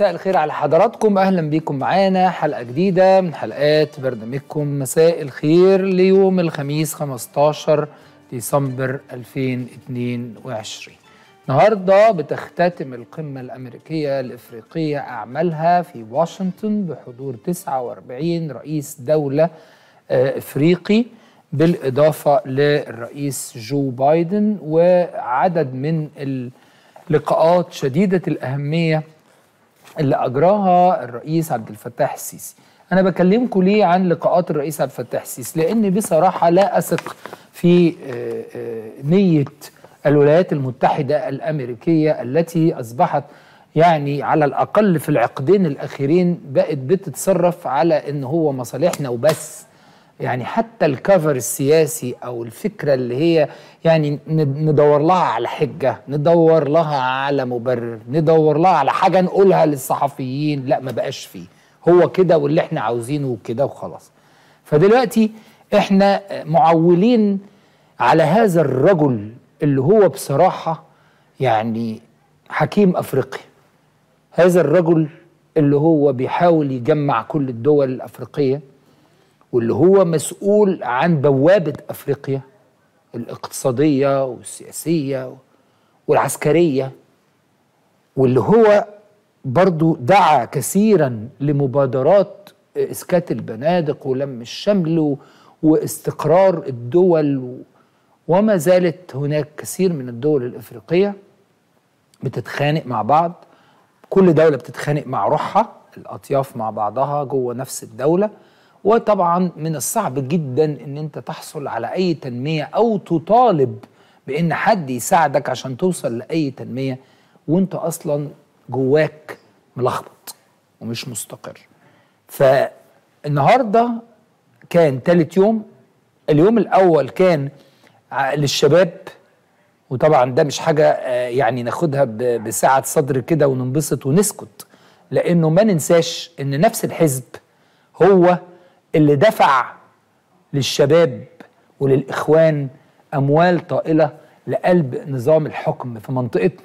مساء الخير على حضراتكم اهلا بيكم معانا حلقه جديده من حلقات برنامجكم مساء الخير ليوم الخميس 15 ديسمبر 2022 النهارده بتختتم القمه الامريكيه الافريقيه اعمالها في واشنطن بحضور 49 رئيس دوله آه، افريقي بالاضافه للرئيس جو بايدن وعدد من اللقاءات شديده الاهميه اللي اجراها الرئيس عبد الفتاح السيسي انا بكلمكم ليه عن لقاءات الرئيس عبد الفتاح السيسي لان بصراحه لا اثق في آه، آه، نيه الولايات المتحده الامريكيه التي اصبحت يعني على الاقل في العقدين الاخيرين بقت بتتصرف على ان هو مصالحنا وبس يعني حتى الكفر السياسي او الفكره اللي هي يعني ن- ندور لها على حجه ندور لها على مبرر ندور لها على حاجه نقولها للصحفيين لا ما بقاش فيه هو كده واللي احنا عاوزينه كده وخلاص فدلوقتي احنا معولين على هذا الرجل اللي هو بصراحه يعني حكيم افريقيا هذا الرجل اللي هو بيحاول يجمع كل الدول الافريقيه واللي هو مسؤول عن بوابة أفريقيا الاقتصادية والسياسية والعسكرية واللي هو برضو دعا كثيرا لمبادرات إسكات البنادق ولم الشمل و- واستقرار الدول و- وما زالت هناك كثير من الدول الإفريقية بتتخانق مع بعض كل دولة بتتخانق مع روحها الأطياف مع بعضها جوه نفس الدولة وطبعا من الصعب جدا ان انت تحصل على اي تنمية او تطالب بان حد يساعدك عشان توصل لاي تنمية وانت اصلا جواك ملخبط ومش مستقر فالنهاردة كان تالت يوم اليوم الاول كان ع- للشباب وطبعا ده مش حاجة آه، يعني ناخدها ب- بسعة صدر كده وننبسط ونسكت لأنه ما ننساش إن نفس الحزب هو اللي دفع للشباب وللإخوان أموال طائلة لقلب نظام الحكم في منطقتنا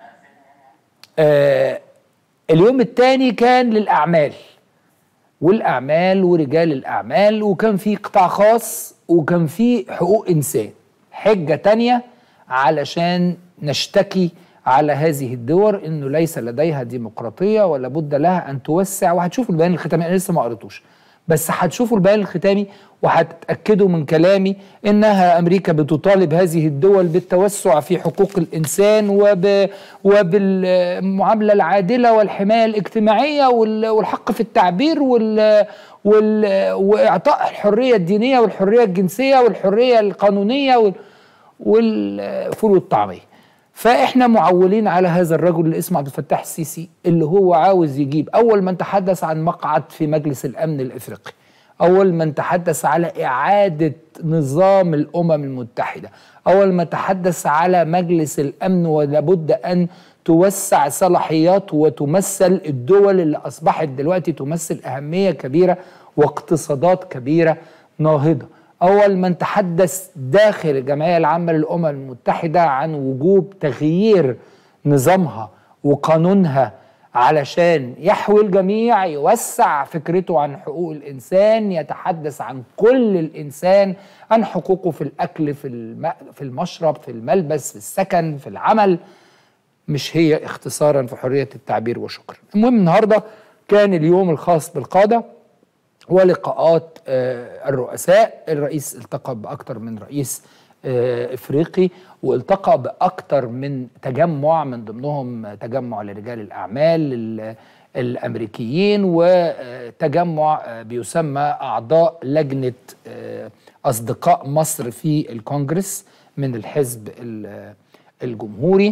آه اليوم الثاني كان للأعمال والاعمال ورجال الاعمال وكان في قطاع خاص وكان في حقوق انسان حجه تانية علشان نشتكي على هذه الدول انه ليس لديها ديمقراطيه ولا بد لها ان توسع وهتشوفوا البيان الختامي انا لسه ما قريتوش بس هتشوفوا البيان الختامي وهتتاكدوا من كلامي انها امريكا بتطالب هذه الدول بالتوسع في حقوق الانسان وب وبالمعامله العادله والحمايه الاجتماعيه وال- والحق في التعبير وال وال واعطاء الحريه الدينيه والحريه الجنسيه والحريه القانونيه وال والفول والطعميه فاحنا معولين على هذا الرجل اللي اسمه عبد الفتاح السيسي اللي هو عاوز يجيب اول من تحدث عن مقعد في مجلس الامن الافريقي اول من تحدث على اعاده نظام الامم المتحده اول ما تحدث على مجلس الامن ولابد ان توسع صلاحيات وتمثل الدول اللي اصبحت دلوقتي تمثل اهميه كبيره واقتصادات كبيره ناهضه أول من تحدث داخل الجمعية العامة للأمم المتحدة عن وجوب تغيير نظامها وقانونها علشان يحوي الجميع يوسع فكرته عن حقوق الإنسان يتحدث عن كل الإنسان عن حقوقه في الأكل في, الم... في المشرب في الملبس في السكن في العمل مش هي اختصارا في حرية التعبير وشكرا المهم النهاردة كان اليوم الخاص بالقادة ولقاءات آه، الرؤساء الرئيس التقى بأكثر من رئيس آه، إفريقي والتقى بأكثر من تجمع من ضمنهم تجمع لرجال الأعمال ال- الأمريكيين وتجمع آه، بيسمى أعضاء لجنة آه، أصدقاء مصر في الكونجرس من الحزب ال- الجمهوري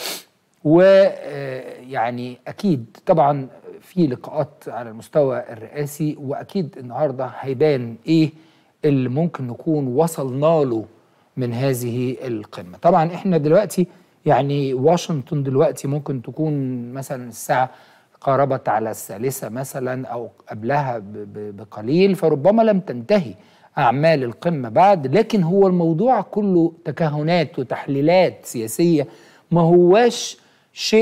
ويعني اكيد طبعا في لقاءات على المستوى الرئاسي واكيد النهارده هيبان ايه اللي ممكن نكون وصلنا له من هذه القمه طبعا احنا دلوقتي يعني واشنطن دلوقتي ممكن تكون مثلا الساعه قاربت على الثالثه مثلا او قبلها ب- ب- بقليل فربما لم تنتهي اعمال القمه بعد لكن هو الموضوع كله تكهنات وتحليلات سياسيه ما هواش شيء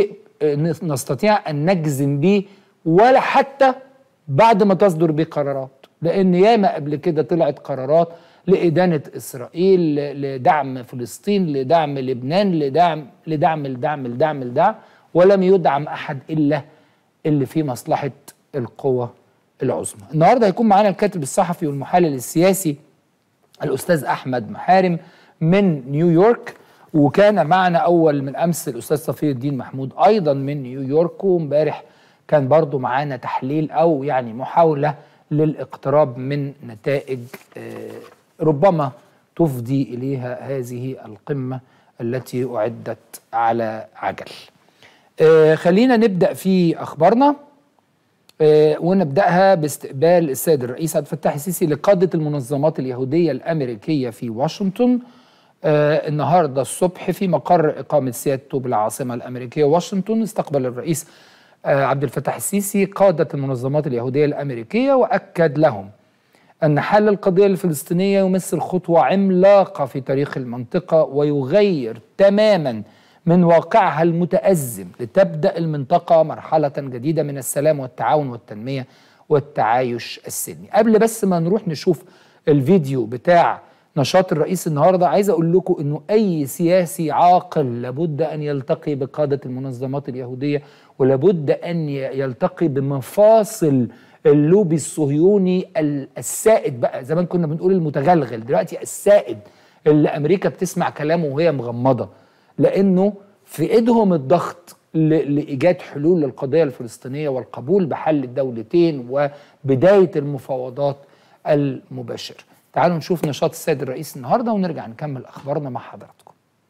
نستطيع ان نجزم به ولا حتى بعد ما تصدر به قرارات لان ياما قبل كده طلعت قرارات لإدانة إسرائيل لدعم فلسطين لدعم لبنان لدعم لدعم لدعم لدعم لدعم ولم يدعم أحد إلا اللي في مصلحة القوة العظمى النهاردة هيكون معانا الكاتب الصحفي والمحلل السياسي الأستاذ أحمد محارم من نيويورك وكان معنا أول من أمس الأستاذ صفي الدين محمود أيضا من نيويورك وامبارح كان برضو معانا تحليل أو يعني محاولة للاقتراب من نتائج ربما تفضي اليها هذه القمه التي اعدت على عجل. آه خلينا نبدا في اخبارنا آه ونبداها باستقبال السيد الرئيس عبد الفتاح السيسي لقاده المنظمات اليهوديه الامريكيه في واشنطن آه النهارده الصبح في مقر اقامه سيادته بالعاصمه الامريكيه واشنطن استقبل الرئيس عبد الفتاح السيسي قاده المنظمات اليهوديه الامريكيه واكد لهم أن حل القضية الفلسطينية يمثل خطوة عملاقة في تاريخ المنطقة ويغير تماما من واقعها المتأزم لتبدأ المنطقة مرحلة جديدة من السلام والتعاون والتنمية والتعايش السلمي قبل بس ما نروح نشوف الفيديو بتاع نشاط الرئيس النهارده عايز اقول لكم انه اي سياسي عاقل لابد ان يلتقي بقاده المنظمات اليهوديه ولابد ان يلتقي بمفاصل اللوبي الصهيوني السائد بقى زمان كنا بنقول المتغلغل دلوقتي السائد اللي امريكا بتسمع كلامه وهي مغمضه لانه في ايدهم الضغط لايجاد حلول للقضيه الفلسطينيه والقبول بحل الدولتين وبدايه المفاوضات المباشره. تعالوا نشوف نشاط السيد الرئيس النهارده ونرجع نكمل اخبارنا مع حضراتكم.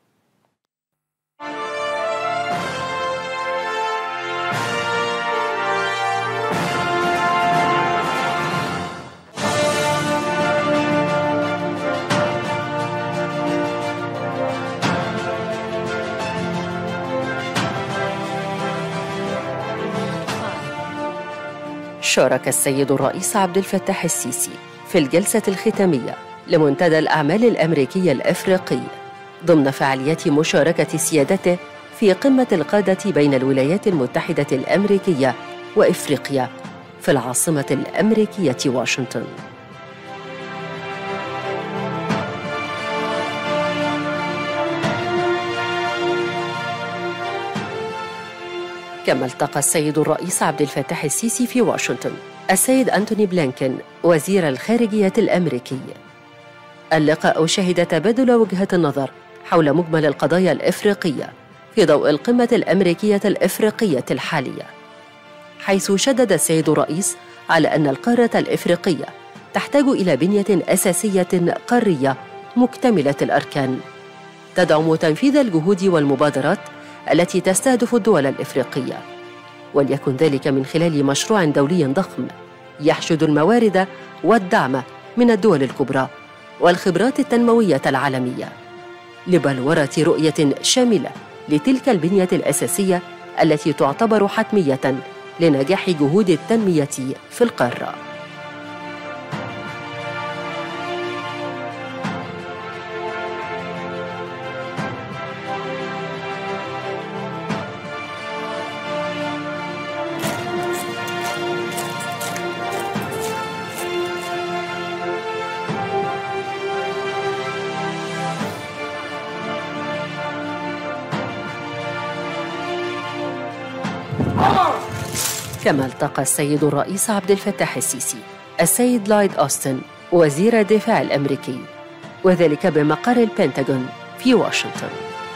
شارك السيد الرئيس عبد الفتاح السيسي في الجلسة الختامية لمنتدى الأعمال الأمريكي الأفريقي ضمن فعاليات مشاركة سيادته في قمة القادة بين الولايات المتحدة الأمريكية وإفريقيا في العاصمة الأمريكية واشنطن. كما التقى السيد الرئيس عبد الفتاح السيسي في واشنطن السيد أنتوني بلينكن وزير الخارجية الأمريكي اللقاء شهد تبادل وجهة النظر حول مجمل القضايا الإفريقية في ضوء القمة الأمريكية الإفريقية الحالية حيث شدد السيد الرئيس على أن القارة الإفريقية تحتاج إلى بنية أساسية قارية مكتملة الأركان تدعم تنفيذ الجهود والمبادرات التي تستهدف الدول الافريقيه وليكن ذلك من خلال مشروع دولي ضخم يحشد الموارد والدعم من الدول الكبرى والخبرات التنمويه العالميه لبلوره رؤيه شامله لتلك البنيه الاساسيه التي تعتبر حتميه لنجاح جهود التنميه في القاره كما التقى السيد الرئيس عبد الفتاح السيسي السيد لايد أوستن وزير الدفاع الأمريكي وذلك بمقر البنتاغون في واشنطن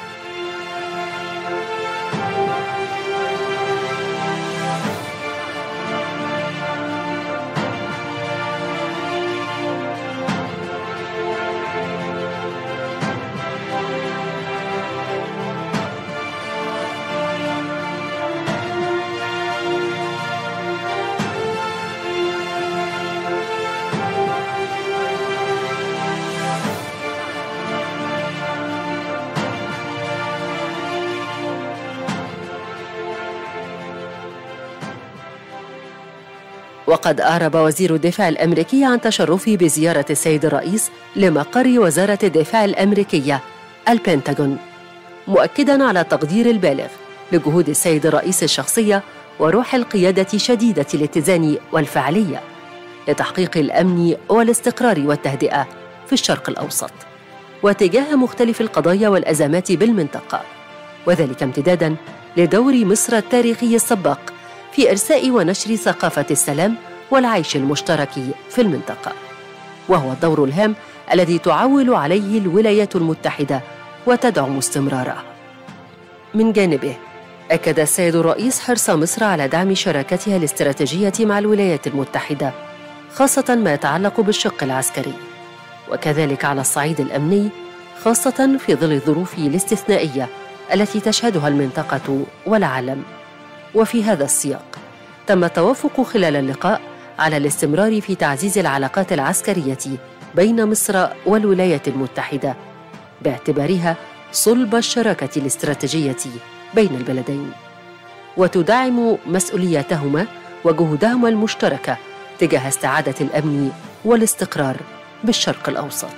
وقد أعرب وزير الدفاع الأمريكي عن تشرفه بزيارة السيد الرئيس لمقر وزارة الدفاع الأمريكية البنتاغون مؤكدا على التقدير البالغ لجهود السيد الرئيس الشخصية وروح القيادة شديدة الاتزان والفعالية لتحقيق الأمن والاستقرار والتهدئة في الشرق الأوسط وتجاه مختلف القضايا والأزمات بالمنطقة وذلك امتدادا لدور مصر التاريخي السباق في إرساء ونشر ثقافة السلام والعيش المشترك في المنطقة وهو الدور الهام الذي تعول عليه الولايات المتحدة وتدعم استمراره من جانبه أكد السيد الرئيس حرص مصر على دعم شراكتها الاستراتيجية مع الولايات المتحدة خاصة ما يتعلق بالشق العسكري وكذلك على الصعيد الأمني خاصة في ظل الظروف الاستثنائية التي تشهدها المنطقة والعالم وفي هذا السياق تم التوافق خلال اللقاء على الاستمرار في تعزيز العلاقات العسكرية بين مصر والولايات المتحدة باعتبارها صلب الشراكة الاستراتيجية بين البلدين وتدعم مسؤولياتهما وجهودهما المشتركة تجاه استعادة الأمن والاستقرار بالشرق الأوسط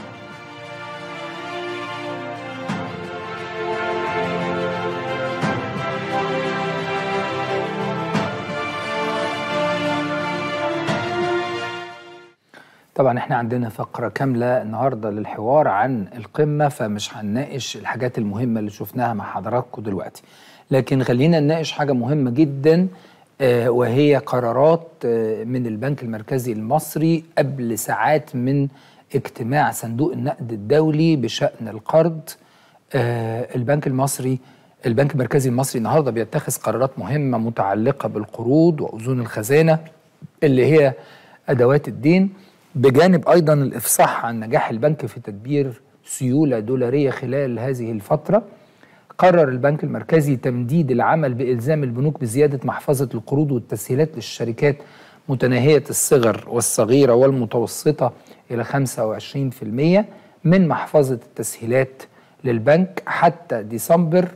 طبعا احنا عندنا فقرة كاملة النهاردة للحوار عن القمة فمش هنناقش الحاجات المهمة اللي شفناها مع حضراتكم دلوقتي لكن خلينا نناقش حاجة مهمة جدا آه وهي قرارات آه من البنك المركزي المصري قبل ساعات من اجتماع صندوق النقد الدولي بشأن القرض آه البنك المصري البنك المركزي المصري النهارده بيتخذ قرارات مهمة متعلقة بالقروض وأذون الخزانة اللي هي أدوات الدين بجانب ايضا الافصاح عن نجاح البنك في تدبير سيوله دولاريه خلال هذه الفتره قرر البنك المركزي تمديد العمل بالزام البنوك بزياده محفظه القروض والتسهيلات للشركات متناهيه الصغر والصغيره والمتوسطه الى 25% من محفظه التسهيلات للبنك حتى ديسمبر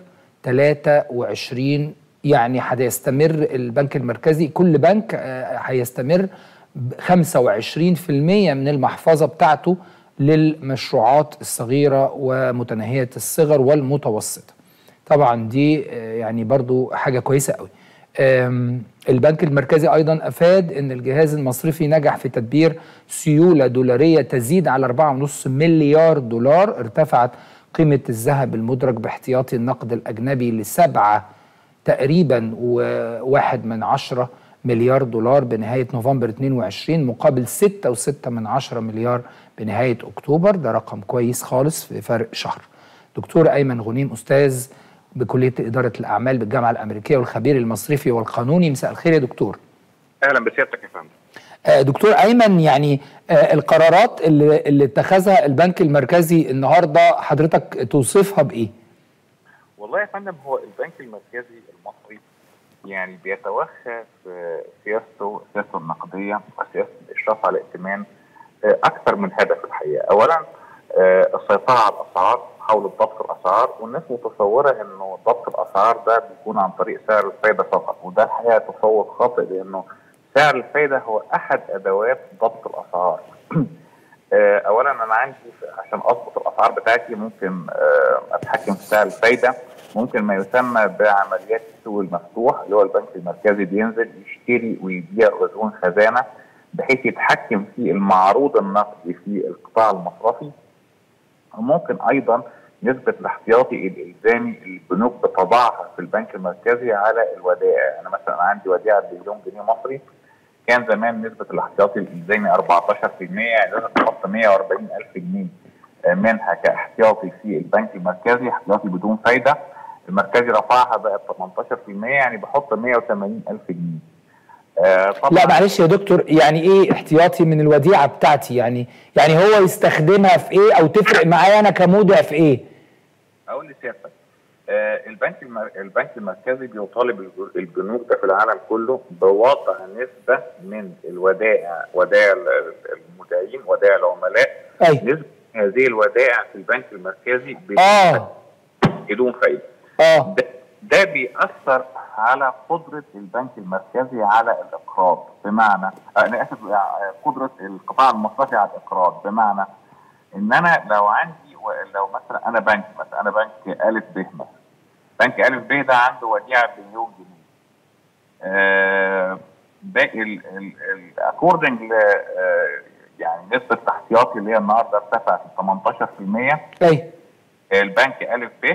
23 يعني هيستمر البنك المركزي كل بنك هيستمر 25% من المحفظة بتاعته للمشروعات الصغيرة ومتناهية الصغر والمتوسطة طبعا دي يعني برضو حاجة كويسة قوي البنك المركزي أيضا أفاد أن الجهاز المصرفي نجح في تدبير سيولة دولارية تزيد على 4.5 مليار دولار ارتفعت قيمة الذهب المدرج باحتياطي النقد الأجنبي لسبعة تقريبا وواحد من عشرة مليار دولار بنهاية نوفمبر 22 مقابل 6.6 من عشرة مليار بنهاية أكتوبر ده رقم كويس خالص في فرق شهر دكتور أيمن غنيم أستاذ بكلية إدارة الأعمال بالجامعة الأمريكية والخبير المصرفي والقانوني مساء الخير يا دكتور أهلا بسيادتك يا فندم دكتور أيمن يعني القرارات اللي, اللي اتخذها البنك المركزي النهاردة حضرتك توصفها بإيه؟ والله يا فندم هو البنك المركزي المصري يعني بيتوخى في سياسته سياسته النقديه وسياسه الاشراف على ائتمان اكثر من هدف الحقيقه، اولا السيطره على الاسعار حول ضبط الاسعار والناس متصوره انه ضبط الاسعار ده بيكون عن طريق سعر الفايده فقط وده الحقيقه تصور خاطئ لانه سعر الفايده هو احد ادوات ضبط الاسعار. اولا انا عندي عشان اضبط الاسعار بتاعتي ممكن اتحكم في سعر الفايده ممكن ما يسمى بعمليات السوق المفتوح اللي هو البنك المركزي بينزل يشتري ويبيع اذون خزانه بحيث يتحكم في المعروض النقدي في القطاع المصرفي وممكن ايضا نسبة الاحتياطي الالزامي البنوك بتضعها في البنك المركزي على الودائع، يعني مثلا عندي وديعة بمليون جنيه مصري كان زمان نسبة الاحتياطي الالزامي 14% يعني لازم تحط 140 ألف جنيه منها كاحتياطي في البنك المركزي احتياطي بدون فايده المركزي رفعها بقت 18% يعني بحط 180 الف جنيه آه طبعا لا معلش يا دكتور يعني ايه احتياطي من الوديعه بتاعتي يعني يعني هو يستخدمها في ايه او تفرق معايا انا كمودع في ايه اقول لسيادتك آه البنك المر... البنك المركزي بيطالب البنوك ده في العالم كله بوضع نسبه من الودائع ودائع المودعين ودائع العملاء أي. نسبه هذه الودائع في البنك المركزي اه بدون فايده اه ده, ده بيأثر على قدرة البنك المركزي على الإقراض بمعنى أنا آسف قدرة القطاع المصرفي على الإقراض بمعنى إن أنا لو عندي لو مثلا أنا بنك مثلا أنا بنك ألف ب مثلا بنك الف ب ده عنده وديعه بمليون جنيه آه، باقي اكوردنج ل آه، يعني نسبه الاحتياطي اللي هي النهارده ارتفعت ل 18% اي البنك الف ب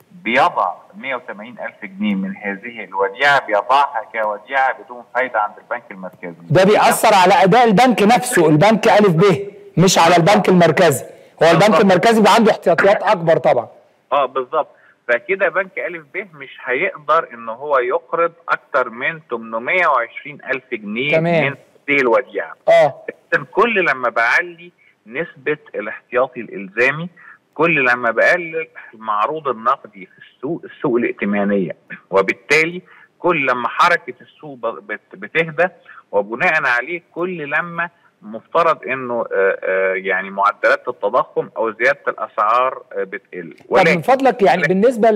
بيضع 180 ألف جنيه من هذه الوديعة بيضعها كوديعة بدون فايدة عند البنك المركزي ده بيأثر على أداء البنك نفسه البنك ألف ب مش على البنك المركزي هو البنك بالظبط. المركزي بيبقى عنده احتياطيات أكبر طبعا اه بالظبط فكده بنك ألف ب مش هيقدر ان هو يقرض اكتر من 820 ألف جنيه تمام. من هذه الوديعة اه إذن كل لما بعلي نسبة الاحتياطي الإلزامي كل لما بقلل المعروض النقدي في السوق السوق الائتمانية وبالتالي كل لما حركة السوق ب- بت- بتهدى وبناء عليه كل لما مفترض انه آه، آه، يعني معدلات التضخم او زياده الاسعار آه، بتقل طب من فضلك يعني بالنسبة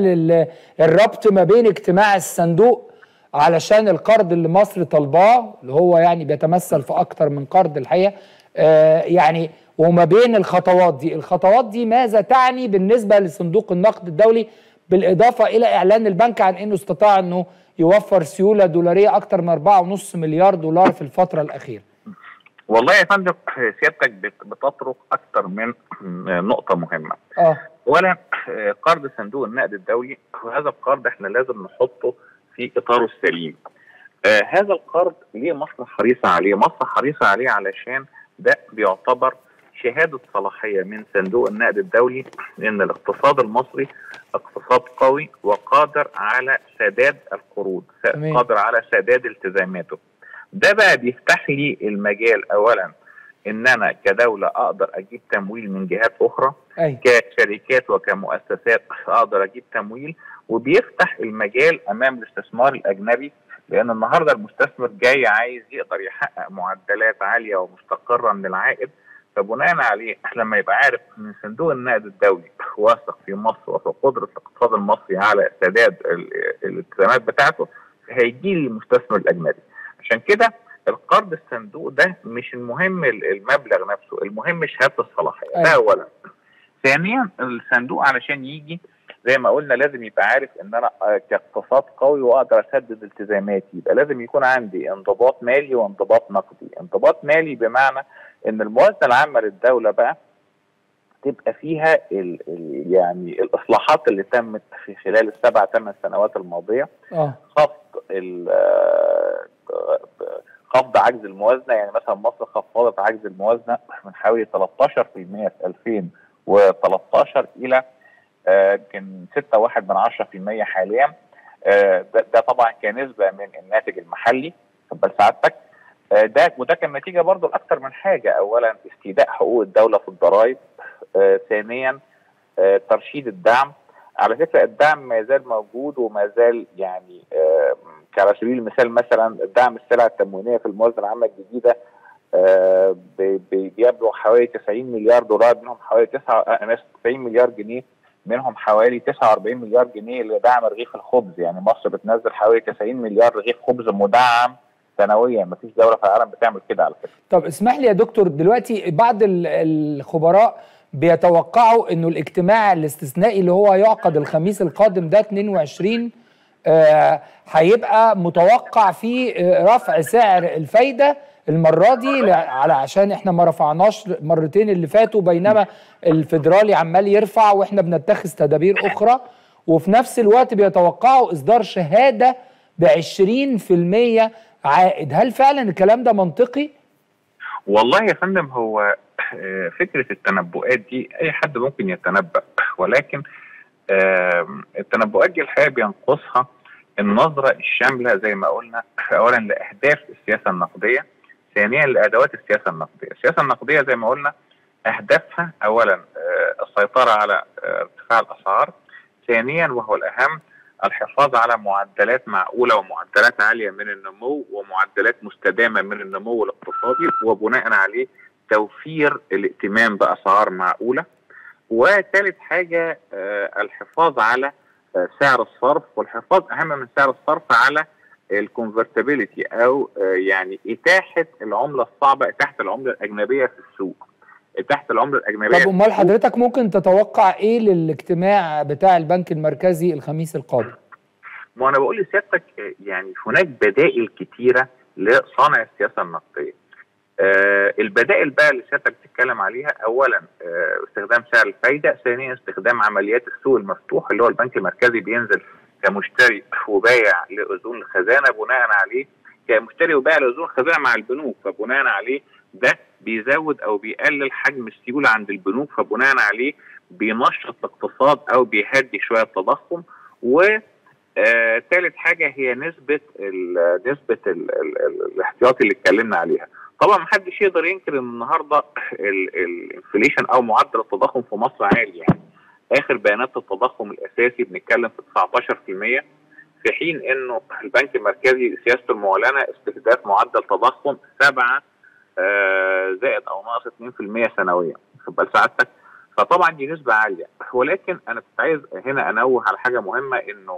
للربط ما بين اجتماع الصندوق علشان القرض اللي مصر طالباه اللي هو يعني بيتمثل في أكتر من قرض الحقيقة آه يعني وما بين الخطوات دي الخطوات دي ماذا تعني بالنسبة لصندوق النقد الدولي بالإضافة إلى إعلان البنك عن أنه استطاع أنه يوفر سيولة دولارية أكتر من 4.5 مليار دولار في الفترة الأخيرة والله يا فندم سيادتك بت- بتطرق اكتر من نقطه مهمه آه اولا آه، قرض صندوق النقد الدولي وهذا القرض احنا لازم نحطه في اطاره السليم آه هذا القرض ليه مصر حريصه عليه مصر حريصه عليه علشان ده بيعتبر شهاده صلاحيه من صندوق النقد الدولي ان الاقتصاد المصري اقتصاد قوي وقادر على سداد القروض تمام. قادر على سداد التزاماته ده بقى بيفتح لي المجال اولا ان انا كدوله اقدر اجيب تمويل من جهات اخرى أي كشركات وكمؤسسات اقدر اجيب تمويل وبيفتح المجال امام الاستثمار الاجنبي لان النهارده المستثمر جاي عايز يقدر يحقق معدلات عاليه ومستقره من العائد فبناء عليه لما يبقى عارف ان صندوق النقد الدولي واثق في مصر وفي قدره الاقتصاد المصري على سداد ال- الالتزامات بتاعته هيجي لي المستثمر الاجنبي عشان كده القرض الصندوق ده مش المهم المبلغ نفسه المهم شهاده الصلاحيه ده أيوة. اولا ثانيا الصندوق علشان يجي زي ما قلنا لازم يبقى عارف ان انا آه، كاقتصاد قوي واقدر اسدد التزاماتي يبقى لازم يكون عندي انضباط مالي وانضباط نقدي انضباط مالي بمعنى ان الموازنه العامه للدوله بقى تبقى فيها ال ال يعني الاصلاحات اللي تمت في خلال السبع ثمان سنوات الماضيه آه خفض ال- آه، خفض عجز الموازنه يعني مثلا مصر خفضت عجز الموازنه من حوالي 13% في 2013 الى آه، يمكن 6.1 من 10% حاليا آه، ده ده طبعا كنسبه من الناتج المحلي بل سعادتك آه، ده وده كان نتيجه برضه لاكثر من حاجه اولا استيداء حقوق الدوله في الضرائب آه، ثانيا آه، ترشيد الدعم على فكره الدعم ما يزال موجود وما زال يعني آه، كعلى سبيل المثال مثلا دعم السلع التموينيه في الموازنه العامه الجديده آه، بي- بي- بيبلغ حوالي 90 مليار دولار منهم حوالي 9 انا آسف، 90 مليار جنيه منهم حوالي 49 مليار جنيه لدعم رغيف الخبز يعني مصر بتنزل حوالي 90 مليار رغيف خبز مدعم سنويا مفيش دوله في العالم بتعمل كده على فكره طب اسمح لي يا دكتور دلوقتي بعض ال- الخبراء بيتوقعوا انه الاجتماع الاستثنائي اللي هو يعقد الخميس القادم ده 22 آه، هيبقى متوقع فيه آه، رفع سعر الفايده المره دي ل- على عشان احنا ما رفعناش مرتين اللي فاتوا بينما الفيدرالي عمال يرفع واحنا بنتخذ تدابير اخرى وفي نفس الوقت بيتوقعوا اصدار شهاده ب 20% عائد هل فعلا الكلام ده منطقي؟ والله يا فندم هو آه، فكره التنبؤات دي اي حد ممكن يتنبأ ولكن آم، التنبؤات دي الحقيقه بينقصها النظره الشامله زي ما قلنا اولا لاهداف السياسه النقديه ثانيا لادوات السياسه النقديه السياسه النقديه زي ما قلنا اهدافها اولا آه، السيطره على آه، ارتفاع الاسعار ثانيا وهو الاهم الحفاظ على معدلات معقوله ومعدلات عاليه من النمو ومعدلات مستدامه من النمو الاقتصادي وبناء عليه توفير الائتمان باسعار معقوله وثالث حاجه آه، الحفاظ على آه، سعر الصرف والحفاظ اهم من سعر الصرف على الكونفرتابيلتي او آه، يعني اتاحه العمله الصعبه اتاحه العمله الاجنبيه في السوق تحت العمله الاجنبيه طب امال حضرتك ممكن تتوقع ايه للاجتماع بتاع البنك المركزي الخميس القادم؟ ما انا بقول لسيادتك يعني هناك بدائل كتيره لصانع السياسه النقديه. آه البدائل بقى اللي سيادتك بتتكلم عليها اولا آه استخدام سعر الفايده، ثانيا استخدام عمليات السوق المفتوح اللي هو البنك المركزي بينزل كمشتري وبايع لاذون الخزانه بناء عليه كمشتري وبايع لاذون الخزانه مع البنوك فبناء عليه ده بيزود او بيقلل حجم السيوله عند البنوك فبناء عليه بينشط الاقتصاد او بيهدي شويه التضخم و آه، ثالث حاجه هي نسبه ال نسبه ال ال ال الاحتياطي اللي اتكلمنا عليها طبعا ما حدش يقدر ينكر ان النهارده الانفليشن او معدل التضخم في مصر عالي يعني اخر بيانات التضخم الاساسي بنتكلم في 19% في حين انه البنك المركزي سياسته المعلنه استهداف معدل تضخم 7 آه زائد او ناقص 2% سنويا خد بال سعادتك فطبعا دي نسبه عاليه ولكن انا كنت عايز هنا انوه على حاجه مهمه انه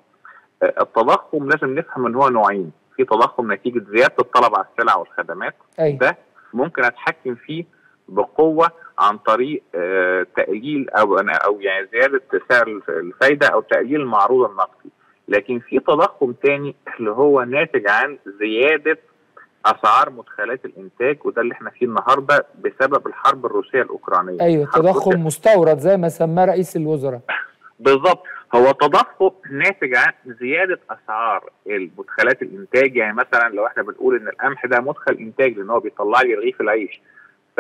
التضخم لازم نفهم ان هو نوعين في تضخم نتيجه زياده الطلب على السلع والخدمات أيوة. ده ممكن اتحكم فيه بقوه عن طريق آه تقليل او او يعني زياده سعر الفايده او تقليل المعروض النقدي لكن في تضخم تاني اللي هو ناتج عن زياده اسعار مدخلات الانتاج وده اللي احنا فيه النهارده بسبب الحرب الروسيه الاوكرانيه ايوه تضخم مستورد زي ما سماه رئيس الوزراء بالظبط هو تضخم ناتج عن زياده اسعار المدخلات الانتاج يعني مثلا لو احنا بنقول ان القمح ده مدخل انتاج لان هو بيطلع لي رغيف العيش ف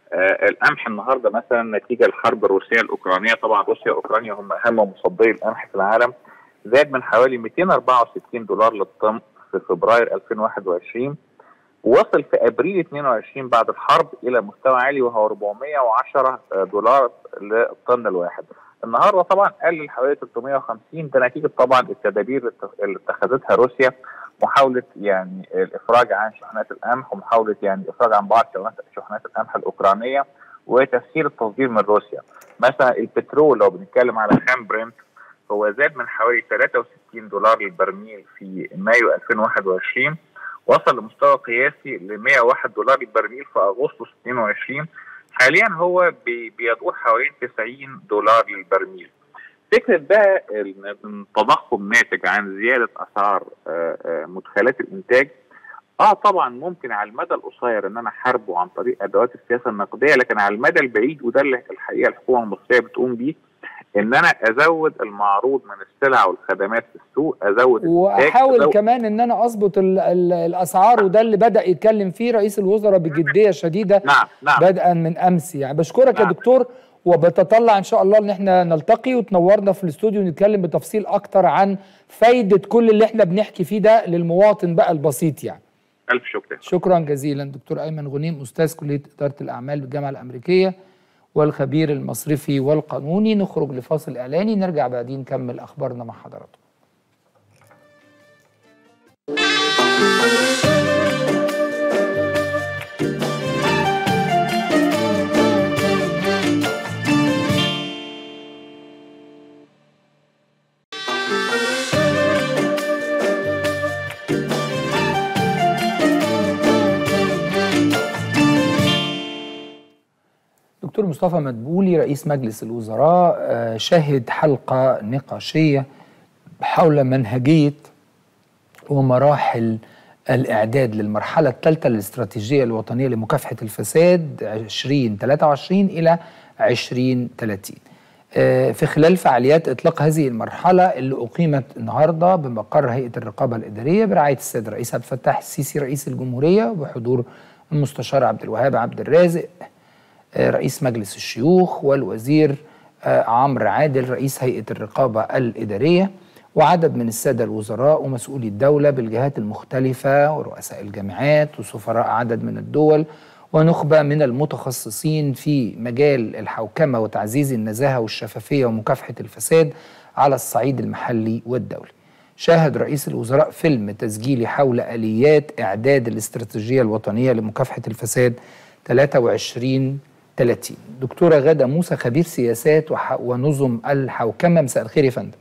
القمح النهارده مثلا نتيجه الحرب الروسيه الاوكرانيه طبعا روسيا واوكرانيا هم اهم مصدري القمح في العالم زاد من حوالي 264 دولار للطن في فبراير 2021 وصل في ابريل 22 بعد الحرب الى مستوى عالي وهو 410 دولار للطن الواحد. النهارده طبعا قلل حوالي 350 ده نتيجه طبعا التدابير اللي اتخذتها روسيا محاوله يعني الافراج عن شحنات القمح ومحاوله يعني الافراج عن بعض شحنات القمح الاوكرانيه وتسهيل التصدير من روسيا. مثلا البترول لو بنتكلم على خام برنت هو زاد من حوالي 63 دولار للبرميل في مايو 2021 وصل لمستوى قياسي ل 101 دولار للبرميل في اغسطس 22 حاليا هو بيدور حوالي 90 دولار للبرميل فكره بقى ان التضخم ناتج عن زياده اسعار مدخلات الانتاج اه طبعا ممكن على المدى القصير ان انا احاربه عن طريق ادوات السياسه النقديه لكن على المدى البعيد وده اللي الحقيقه الحكومه المصريه بتقوم بيه ان انا ازود المعروض من السلع والخدمات في السوق ازود واحاول أزود كمان ان انا اظبط ال ال الاسعار وده اللي بدا يتكلم فيه رئيس الوزراء بجديه شديده نعم نعم بدءا من امس يعني بشكرك نعم. يا دكتور وبتطلع ان شاء الله ان احنا نلتقي وتنورنا في الاستوديو ونتكلم بتفصيل اكتر عن فايده كل اللي احنا بنحكي فيه ده للمواطن بقى البسيط يعني الف شكر شكرا جزيلا دكتور ايمن غنيم استاذ كليه اداره الاعمال بالجامعه الامريكيه والخبير المصرفي والقانوني نخرج لفاصل اعلاني نرجع بعدين نكمل اخبارنا مع حضراتكم دكتور مصطفى مدبولي رئيس مجلس الوزراء شهد حلقة نقاشية حول منهجية ومراحل الإعداد للمرحلة الثالثة للاستراتيجية الوطنية لمكافحة الفساد 2023 إلى 2030 في خلال فعاليات إطلاق هذه المرحلة اللي أقيمت النهاردة بمقر هيئة الرقابة الإدارية برعاية السيد الرئيس عبد الفتاح السيسي رئيس الجمهورية وبحضور المستشار عبد الوهاب عبد الرازق رئيس مجلس الشيوخ والوزير عمرو عادل رئيس هيئة الرقابة الإدارية وعدد من السادة الوزراء ومسؤولي الدولة بالجهات المختلفة ورؤساء الجامعات وسفراء عدد من الدول ونخبة من المتخصصين في مجال الحوكمة وتعزيز النزاهة والشفافية ومكافحة الفساد على الصعيد المحلي والدولي شاهد رئيس الوزراء فيلم تسجيلي حول آليات إعداد الاستراتيجية الوطنية لمكافحة الفساد 23 30 دكتورة غادة موسى خبير سياسات ونظم الحوكمة مساء الخير يا فندم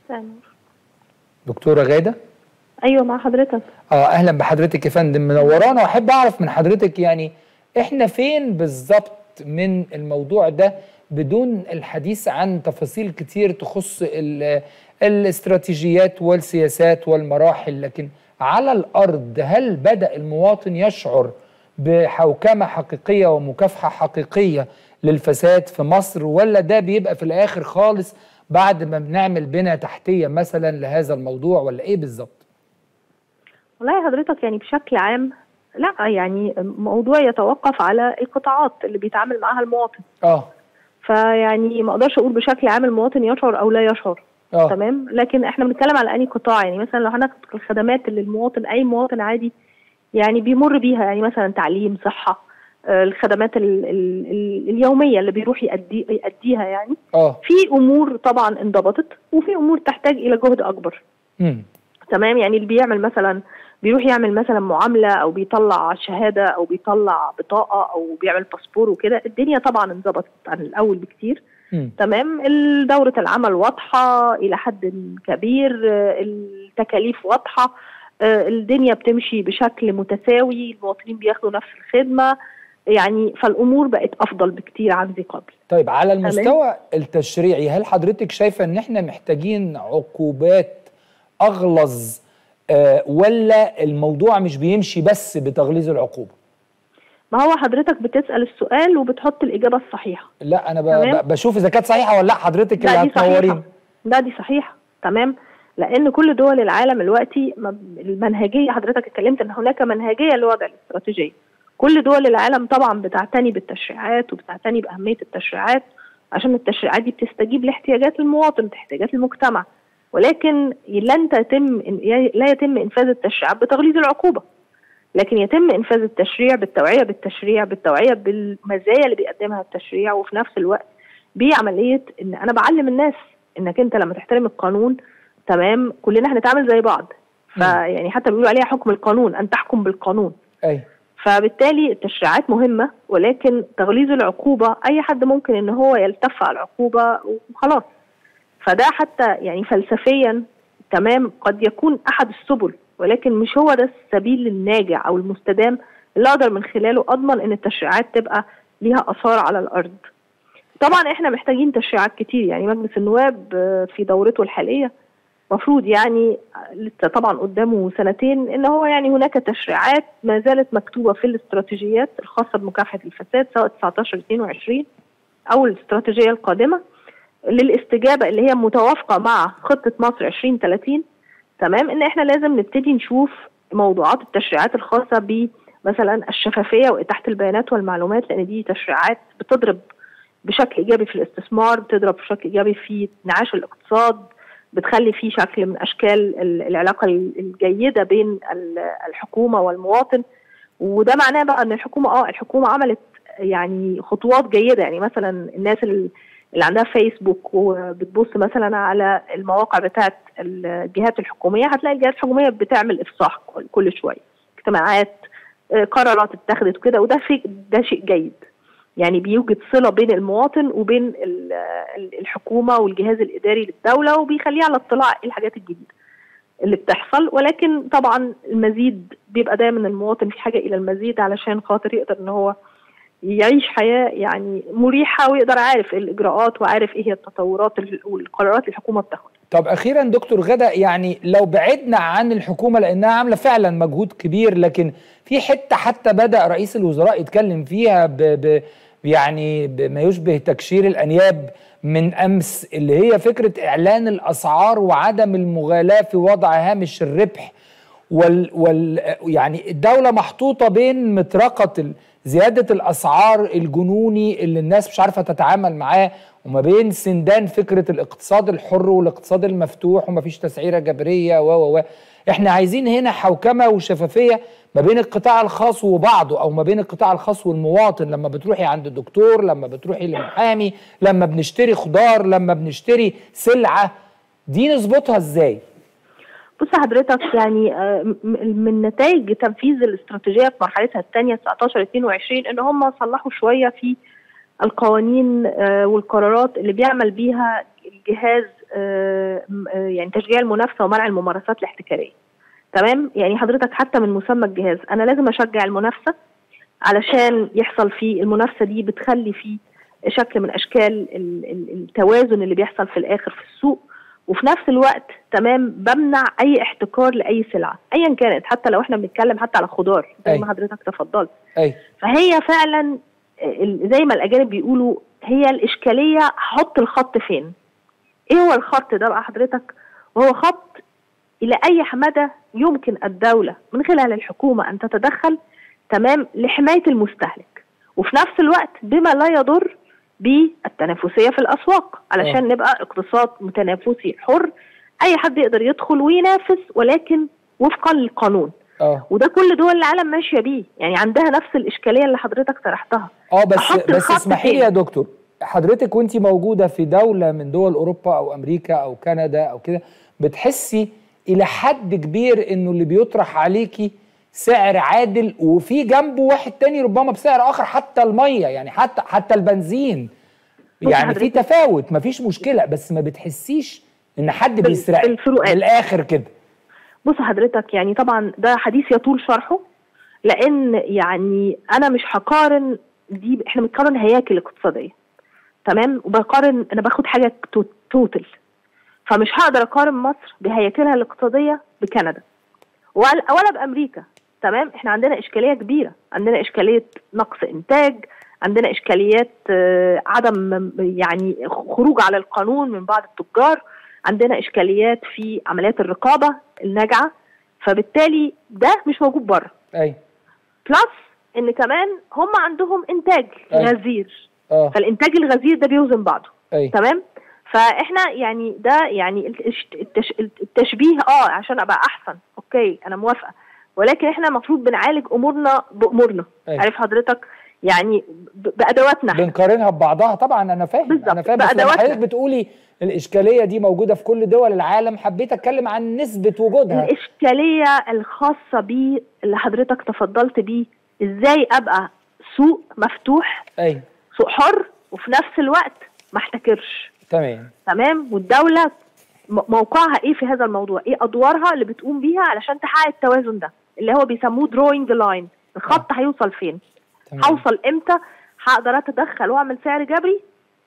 دكتورة غادة ايوه مع حضرتك اه اهلا بحضرتك يا فندم منورانا واحب اعرف من حضرتك يعني احنا فين بالظبط من الموضوع ده بدون الحديث عن تفاصيل كتير تخص ال- الاستراتيجيات والسياسات والمراحل لكن على الارض هل بدا المواطن يشعر بحوكمه حقيقيه ومكافحه حقيقيه للفساد في مصر ولا ده بيبقى في الاخر خالص بعد ما بنعمل بنى تحتيه مثلا لهذا الموضوع ولا ايه بالظبط؟ والله حضرتك يعني بشكل عام لا يعني الموضوع يتوقف على القطاعات اللي بيتعامل معاها المواطن اه فيعني ما اقدرش اقول بشكل عام المواطن يشعر او لا يشعر اه تمام لكن احنا بنتكلم على انهي قطاع يعني مثلا لو هناخد الخدمات اللي المواطن اي مواطن عادي يعني بيمر بيها يعني مثلا تعليم صحه آه، الخدمات ال ال ال اليوميه اللي بيروح يأدي يأديها يعني اه في امور طبعا انضبطت وفي امور تحتاج الى جهد اكبر امم تمام يعني اللي بيعمل مثلا بيروح يعمل مثلا معامله او بيطلع شهاده او بيطلع بطاقه او بيعمل باسبور وكده الدنيا طبعا انضبطت عن الاول بكتير امم تمام ال- دورة العمل واضحة إلى حد كبير آه، التكاليف واضحة آه، الدنيا بتمشي بشكل متساوي المواطنين بياخدوا نفس الخدمة يعني فالأمور بقت أفضل بكتير عن ذي قبل طيب على المستوى التشريعي هل حضرتك شايفه ان احنا محتاجين عقوبات اغلظ آه ولا الموضوع مش بيمشي بس بتغليظ العقوبه؟ ما هو حضرتك بتسأل السؤال وبتحط الإجابة الصحيحة لا انا ب- تمام. ب- بشوف اذا كانت صحيحه ولا لا حضرتك اللي لا دي صحيحة هتنورين لا دي صحيحة تمام لأن كل دول العالم دلوقتي م- المنهجية حضرتك اتكلمت إن هناك منهجية لوضع الاستراتيجية كل دول العالم طبعا بتعتني بالتشريعات وبتعتني بأهمية التشريعات عشان التشريعات دي بتستجيب لاحتياجات المواطن احتياجات المجتمع ولكن لن تتم لا يتم إنفاذ التشريعات بتغليظ العقوبة لكن يتم انفاذ التشريع بالتوعيه بالتشريع بالتوعيه بالمزايا اللي بيقدمها التشريع وفي نفس الوقت بعمليه ان انا بعلم الناس انك انت لما تحترم القانون تمام كلنا هنتعامل زي بعض فيعني حتى بيقولوا عليها حكم القانون ان تحكم بالقانون اي فبالتالي التشريعات مهمه ولكن تغليظ العقوبه اي حد ممكن ان هو يلتف على العقوبه وخلاص فده حتى يعني فلسفيا تمام قد يكون احد السبل ولكن مش هو ده السبيل الناجع او المستدام اللي اقدر من خلاله اضمن ان التشريعات تبقى ليها اثار على الارض. طبعا احنا محتاجين تشريعات كتير يعني مجلس النواب آه، في دورته الحاليه مفروض يعني لسه طبعا قدامه سنتين ان هو يعني هناك تشريعات ما زالت مكتوبه في الاستراتيجيات الخاصه بمكافحه الفساد سواء 19 22 او الاستراتيجيه القادمه للاستجابه اللي هي متوافقه مع خطه مصر 2030 تمام ان احنا لازم نبتدي نشوف موضوعات التشريعات الخاصه ب مثلا الشفافيه واتاحه البيانات والمعلومات لان دي تشريعات بتضرب بشكل ايجابي في الاستثمار بتضرب بشكل ايجابي في انعاش الاقتصاد بتخلي في شكل من اشكال ال- العلاقه ال- الجيده بين ال- الحكومه والمواطن وده معناه بقى ان الحكومه اه الحكومه عملت يعني خطوات جيده يعني مثلا الناس ال- اللي عندها فيسبوك وبتبص مثلا على المواقع بتاعت الجهات الحكوميه هتلاقي الجهات الحكوميه بتعمل افصاح كل- كل شويه اجتماعات آه، قرارات اتخذت وكده وده شيء ده شيء جيد يعني بيوجد صله بين المواطن وبين ال- ال- الحكومه والجهاز الاداري للدوله وبيخليه على اطلاع إيه الحاجات الجديده اللي بتحصل ولكن طبعا المزيد بيبقى دايما المواطن في حاجه الى المزيد علشان خاطر يقدر ان هو يعيش حياه يعني مريحه ويقدر عارف الاجراءات وعارف ايه هي التطورات ال- والقرارات اللي الحكومه بتاخدها طب اخيرا دكتور غدا يعني لو بعدنا عن الحكومه لانها عامله فعلا مجهود كبير لكن في حته حتى بدا رئيس الوزراء يتكلم فيها ب ب يعني بما يشبه تكشير الانياب من امس اللي هي فكره اعلان الاسعار وعدم المغالاه في وضع هامش الربح وال وال يعني الدوله محطوطه بين مطرقه ال- زياده الاسعار الجنوني اللي الناس مش عارفه تتعامل معاه وما بين سندان فكره الاقتصاد الحر والاقتصاد المفتوح ومفيش تسعيره جبريه و و و احنا عايزين هنا حوكمه وشفافيه ما بين القطاع الخاص وبعضه او ما بين القطاع الخاص والمواطن لما بتروحي عند الدكتور لما بتروحي لمحامي لما بنشتري خضار لما بنشتري سلعه دي نظبطها ازاي بص حضرتك يعني آه، م- من نتائج تنفيذ الاستراتيجيه في مرحلتها الثانيه 19 22 ان هم صلحوا شويه في القوانين آه، والقرارات اللي بيعمل بيها الجهاز آه، م- آه، يعني تشجيع المنافسه ومنع الممارسات الاحتكاريه تمام يعني حضرتك حتى من مسمى الجهاز انا لازم اشجع المنافسه علشان يحصل فيه المنافسه دي بتخلي فيه شكل من اشكال ال- ال- التوازن اللي بيحصل في الاخر في السوق وفي نفس الوقت تمام بمنع اي احتكار لاي سلعه ايا كانت حتى لو احنا بنتكلم حتى على خضار زي أي. ما حضرتك تفضلت اي فهي فعلا ال- زي ما الاجانب بيقولوا هي الاشكاليه هحط الخط فين ايه هو الخط ده بقى حضرتك وهو خط الى اي مدى يمكن الدوله من خلال الحكومه ان تتدخل تمام لحمايه المستهلك وفي نفس الوقت بما لا يضر بالتنافسيه في الاسواق علشان آه. نبقى اقتصاد متنافسي حر اي حد يقدر يدخل وينافس ولكن وفقا للقانون اه وده كل دول العالم ماشيه بيه يعني عندها نفس الاشكاليه اللي حضرتك طرحتها اه بس أحط بس الخط اسمحي لي فين؟ يا دكتور حضرتك وانت موجوده في دوله من دول اوروبا او امريكا او كندا او كده بتحسي الى حد كبير انه اللي بيطرح عليكي سعر عادل وفي جنبه واحد تاني ربما بسعر اخر حتى الميه يعني حتى حتى البنزين بصي يعني في حضرتك- تفاوت مفيش مشكله بس ما بتحسيش ان حد بال- بيسرقك بالفروقات. من الاخر كده بص حضرتك يعني طبعا ده حديث يطول شرحه لان يعني انا مش هقارن دي احنا بنقارن هياكل اقتصاديه تمام وبقارن انا باخد حاجه تو- توتال فمش هقدر اقارن مصر بهياكلها الاقتصاديه بكندا ولا ولا بامريكا تمام احنا عندنا اشكاليه كبيره عندنا اشكاليه نقص انتاج عندنا اشكاليات آه، عدم يعني خروج على القانون من بعض التجار عندنا اشكاليات في عمليات الرقابه الناجعه فبالتالي ده مش موجود بره اي بلس ان كمان هم عندهم انتاج أي. غزير اه فالانتاج الغزير ده بيوزن بعضه اي تمام فاحنا يعني ده يعني التش- التش- التشبيه اه عشان ابقى احسن اوكي انا موافقه ولكن احنا المفروض بنعالج امورنا بامورنا أي. عارف حضرتك يعني ب- بادواتنا احنا. بنقارنها ببعضها طبعا انا فاهم بالظبط، انا فاهم بس لما بأدواتنا. حضرتك بتقولي الاشكاليه دي موجوده في كل دول العالم حبيت اتكلم عن نسبه وجودها الاشكاليه الخاصه بيه اللي حضرتك تفضلت بيه ازاي ابقى سوق مفتوح اي سوق حر وفي نفس الوقت ما احتكرش تمام تمام والدوله م- موقعها ايه في هذا الموضوع ايه ادوارها اللي بتقوم بيها علشان تحقق التوازن ده اللي هو بيسموه دروينج لاين الخط هيوصل فين تمام هوصل امتى هقدر اتدخل واعمل سعر جبري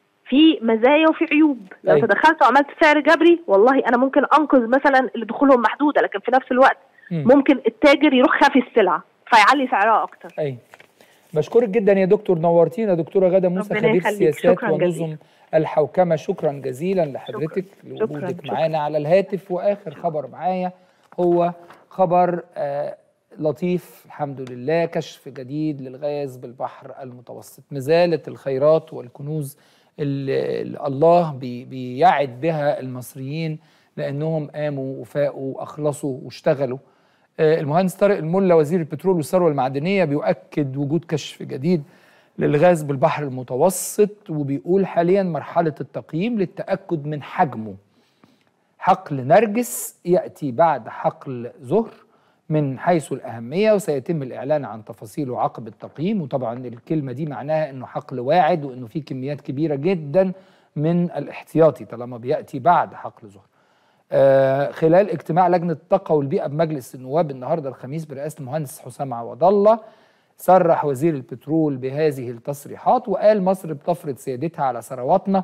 في مزايا وفي عيوب لو أيوة. تدخلت وعملت سعر جبري والله انا ممكن انقذ مثلا اللي دخولهم محدوده لكن في نفس الوقت مم. ممكن التاجر يروح خافي السلعه فيعلي سعرها اكتر اي بشكرك جدا يا دكتور نورتينا دكتوره غاده موسى ربنا خبير يخليك. سياسات شكراً ونظم جزيلاً. الحوكمه شكرا جزيلا لحضرتك شكراً. لوجودك شكراً. معانا على الهاتف واخر خبر معايا هو خبر آه لطيف الحمد لله كشف جديد للغاز بالبحر المتوسط مازالت الخيرات والكنوز اللي اللي الله بي بيعد بها المصريين لانهم قاموا وفاقوا واخلصوا واشتغلوا آه، المهندس طارق الملا وزير البترول والثروه المعدنيه بيؤكد وجود كشف جديد للغاز بالبحر المتوسط وبيقول حاليا مرحله التقييم للتاكد من حجمه حقل نرجس ياتي بعد حقل زهر من حيث الاهميه وسيتم الاعلان عن تفاصيله عقب التقييم وطبعا الكلمه دي معناها انه حقل واعد وانه في كميات كبيره جدا من الاحتياطي طالما بياتي بعد حقل زهر آه، خلال اجتماع لجنه الطاقه والبيئه بمجلس النواب النهارده الخميس برئاسه المهندس حسام عوض الله صرح وزير البترول بهذه التصريحات وقال مصر بتفرض سيادتها على ثرواتنا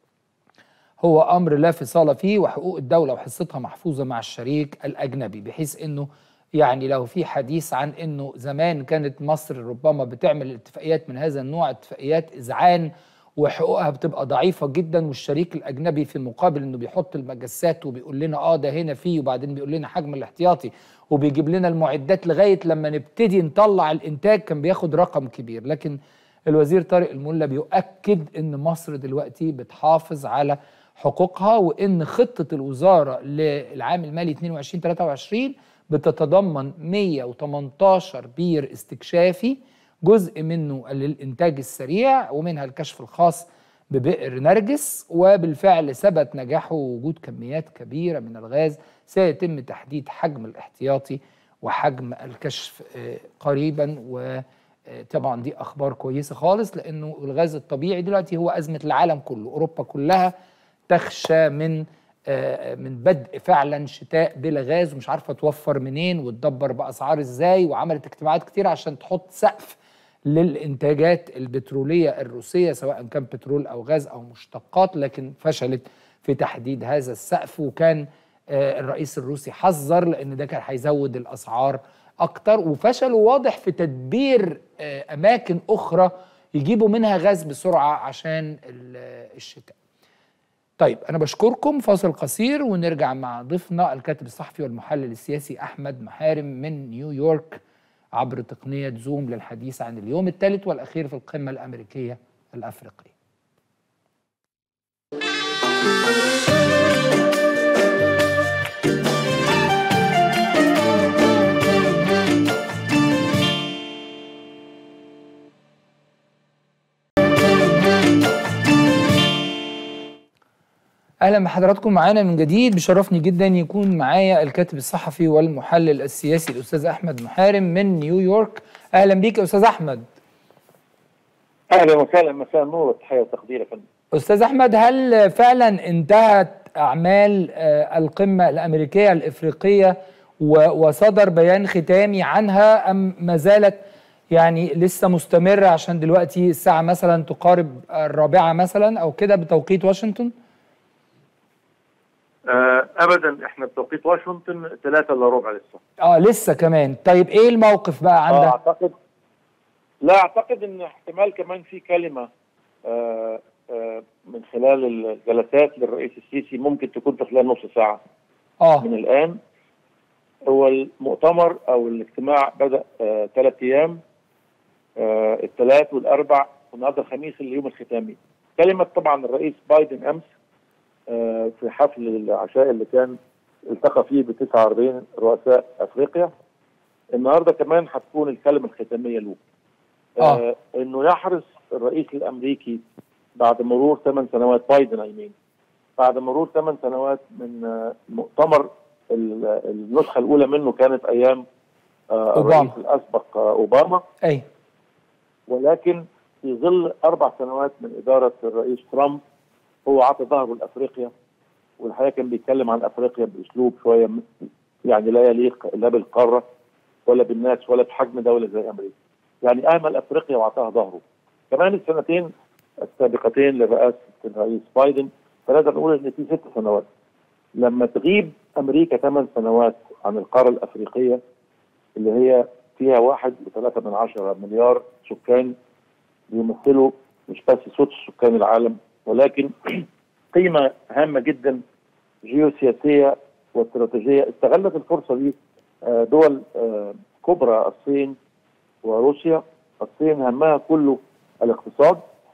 هو امر لا فصال فيه وحقوق الدوله وحصتها محفوظه مع الشريك الاجنبي بحيث انه يعني لو في حديث عن انه زمان كانت مصر ربما بتعمل اتفاقيات من هذا النوع اتفاقيات اذعان وحقوقها بتبقى ضعيفه جدا والشريك الاجنبي في المقابل انه بيحط المجسات وبيقول لنا اه ده هنا فيه وبعدين بيقول لنا حجم الاحتياطي وبيجيب لنا المعدات لغايه لما نبتدي نطلع الانتاج كان بياخد رقم كبير لكن الوزير طارق الملا بيؤكد ان مصر دلوقتي بتحافظ على حقوقها وان خطه الوزاره للعام المالي 22 23 بتتضمن 118 بير استكشافي جزء منه للإنتاج السريع ومنها الكشف الخاص ببئر نرجس وبالفعل ثبت نجاحه وجود كميات كبيرة من الغاز سيتم تحديد حجم الاحتياطي وحجم الكشف آه، قريبا وطبعا دي أخبار كويسة خالص لأنه الغاز الطبيعي دلوقتي هو أزمة العالم كله أوروبا كلها تخشى من آه، من بدء فعلا شتاء بلا غاز ومش عارفه توفر منين وتدبر باسعار ازاي وعملت اجتماعات كتير عشان تحط سقف للإنتاجات البترولية الروسية سواء كان بترول أو غاز أو مشتقات لكن فشلت في تحديد هذا السقف وكان آه، الرئيس الروسي حذر لأن ده كان هيزود الأسعار أكتر وفشلوا واضح في تدبير آه، أماكن أخرى يجيبوا منها غاز بسرعة عشان ال- الشتاء طيب أنا بشكركم فاصل قصير ونرجع مع ضيفنا الكاتب الصحفي والمحلل السياسي أحمد محارم من نيويورك عبر تقنية زوم للحديث عن اليوم الثالث والأخير في القمة الأمريكية الأفريقية اهلا بحضراتكم معانا من جديد بشرفني جدا يكون معايا الكاتب الصحفي والمحلل السياسي الاستاذ احمد محارم من نيويورك اهلا بيك يا استاذ احمد اهلا وسهلا مساء النور والتحيه والتقدير يا فندم استاذ احمد هل فعلا انتهت اعمال آه، القمه الامريكيه الافريقيه و- وصدر بيان ختامي عنها ام ما زالت يعني لسه مستمره عشان دلوقتي الساعه مثلا تقارب الرابعه مثلا او كده بتوقيت واشنطن آه ابدا احنا بتوقيت واشنطن ثلاثة الا ربع لسه اه لسه كمان طيب ايه الموقف بقى آه عندك اعتقد لا اعتقد ان احتمال كمان في كلمه آه آه من خلال الجلسات للرئيس السيسي ممكن تكون في خلال نص ساعه اه من الان هو المؤتمر او الاجتماع بدا آه ثلاث ايام آه الثلاث والاربع والنهارده الخميس اليوم الختامي كلمه طبعا الرئيس بايدن امس آه في حفل العشاء اللي كان التقى فيه ب 49 رؤساء افريقيا النهارده كمان هتكون الكلمه الختاميه له آه. انه يحرص الرئيس الامريكي بعد مرور ثمان سنوات بايدن اي مين بعد مرور ثمان سنوات من آه، مؤتمر ال- النسخه الاولى منه كانت ايام آه، أوباما. الرئيس الاسبق آه، اوباما اي ولكن في ظل اربع سنوات من اداره الرئيس ترامب هو عطى ظهره لافريقيا والحقيقه كان بيتكلم عن افريقيا باسلوب شويه م- يعني لا يليق لا بالقاره ولا بالناس ولا بحجم دوله زي امريكا. يعني اهمل افريقيا واعطاها ظهره. كمان السنتين السابقتين لرئاسه الرئيس بايدن فنقدر نقول ان في ست سنوات. لما تغيب امريكا ثمان سنوات عن القاره الافريقيه اللي هي فيها واحد وثلاثة من عشرة مليار سكان بيمثلوا مش بس سدس سكان العالم ولكن قيمة هامة جدا جيوسياسية واستراتيجية استغلت الفرصة دي آه، دول آه، كبرى الصين وروسيا الصين همها كله الاقتصاد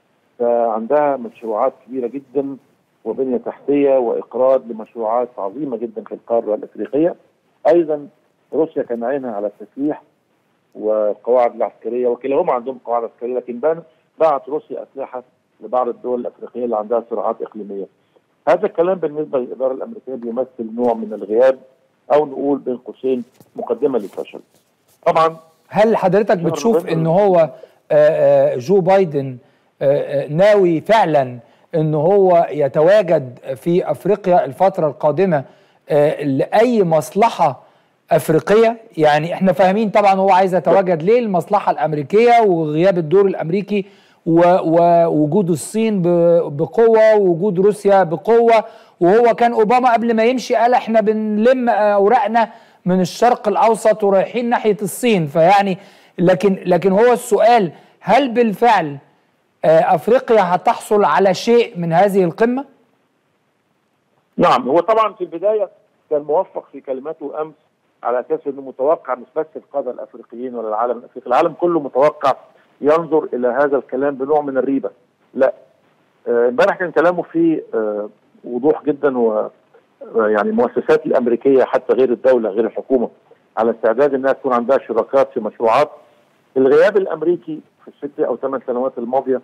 فعندها مشروعات كبيرة جدا وبنية تحتية وإقراض لمشروعات عظيمة جدا في القارة الأفريقية أيضا روسيا كان عينها على التسليح والقواعد العسكريه وكلاهما عندهم قواعد عسكريه لكن بان- باعت روسيا اسلحه لبعض الدول الافريقيه اللي عندها صراعات اقليميه. هذا الكلام بالنسبه للاداره الامريكيه بيمثل نوع من الغياب او نقول بين قوسين مقدمه للفشل. طبعا هل حضرتك شهر بتشوف نوفمبر. ان هو آه، آه، جو بايدن آه، آه، ناوي فعلا ان هو يتواجد في افريقيا الفتره القادمه آه، لاي مصلحه افريقيه يعني احنا فاهمين طبعا هو عايز يتواجد ليه المصلحه الامريكيه وغياب الدور الامريكي و- ووجود الصين ب- بقوه ووجود روسيا بقوه وهو كان اوباما قبل ما يمشي قال احنا بنلم اوراقنا من الشرق الاوسط ورايحين ناحيه الصين فيعني لكن لكن هو السؤال هل بالفعل آه، افريقيا هتحصل على شيء من هذه القمه؟ نعم هو طبعا في البدايه كان موفق في كلماته امس على اساس انه متوقع مش بس القاده الافريقيين ولا العالم الافريقي، العالم كله متوقع ينظر الى هذا الكلام بنوع من الريبه. لا آه، امبارح كان كلامه فيه آه، وضوح جدا و آه، يعني المؤسسات الامريكيه حتى غير الدوله غير الحكومه على استعداد انها تكون عندها شراكات في مشروعات الغياب الامريكي في الست او ثمان سنوات الماضيه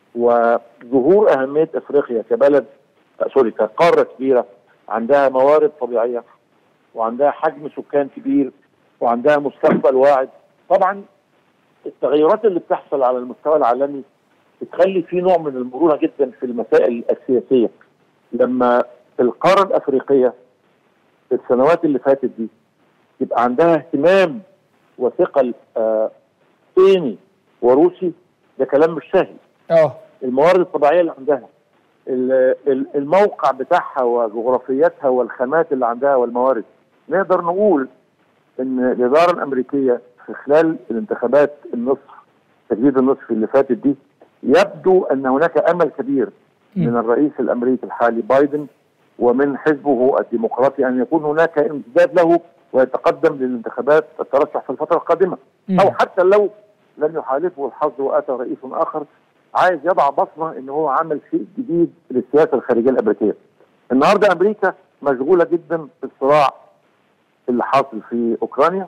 وظهور اهميه افريقيا كبلد آه، سوري كقاره كبيره عندها موارد طبيعيه وعندها حجم سكان كبير وعندها مستقبل واعد طبعا التغيرات اللي بتحصل على المستوى العالمي بتخلي في نوع من المرونه جدا في المسائل السياسيه لما القاره الافريقيه في السنوات اللي فاتت دي يبقى عندها اهتمام وثقل آه صيني وروسي ده كلام مش سهل اه الموارد الطبيعيه اللي عندها ال- ال- الموقع بتاعها وجغرافيتها والخامات اللي عندها والموارد نقدر نقول ان الاداره الامريكيه في خلال الانتخابات النصف تجديد النصف اللي فاتت دي يبدو ان هناك امل كبير مم. من الرئيس الامريكي الحالي بايدن ومن حزبه الديمقراطي ان يكون هناك امتداد له ويتقدم للانتخابات الترشح في الفتره القادمه مم. او حتى لو لم يحالفه الحظ واتى رئيس اخر عايز يضع بصمه ان هو عمل شيء جديد للسياسه الخارجيه الامريكيه. النهارده امريكا مشغوله جدا في الصراع اللي حاصل في اوكرانيا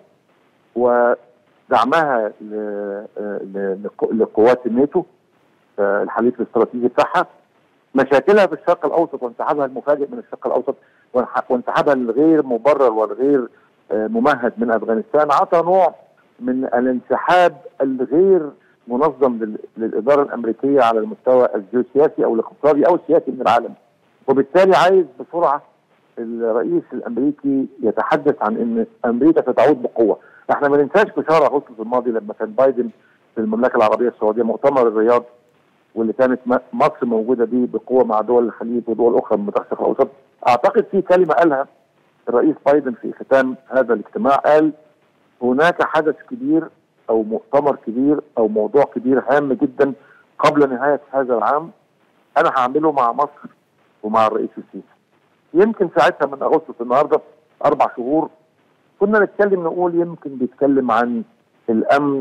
ودعمها ل- ل- لق- لقوات الناتو آه، الحليف الاستراتيجي بتاعها مشاكلها في الشرق الاوسط وانسحابها المفاجئ من الشرق الاوسط وانح- وانسحابها الغير مبرر والغير آه، ممهد من افغانستان عطى نوع من الانسحاب الغير منظم لل- للاداره الامريكيه على المستوى الجيوسياسي او الاقتصادي او السياسي من العالم وبالتالي عايز بسرعه الرئيس الامريكي يتحدث عن ان امريكا ستعود بقوه احنا ما ننساش في شهر اغسطس الماضي لما كان بايدن في المملكه العربيه السعوديه مؤتمر الرياض واللي كانت م- مصر موجوده بيه بقوه مع دول الخليج ودول اخرى من منطقه الشرق الاوسط اعتقد في كلمه قالها الرئيس بايدن في ختام هذا الاجتماع قال هناك حدث كبير او مؤتمر كبير او موضوع كبير هام جدا قبل نهايه هذا العام انا هعمله مع مصر ومع الرئيس السيسي يمكن ساعتها من اغسطس النهارده اربع شهور كنا نتكلم نقول يمكن بيتكلم عن الامن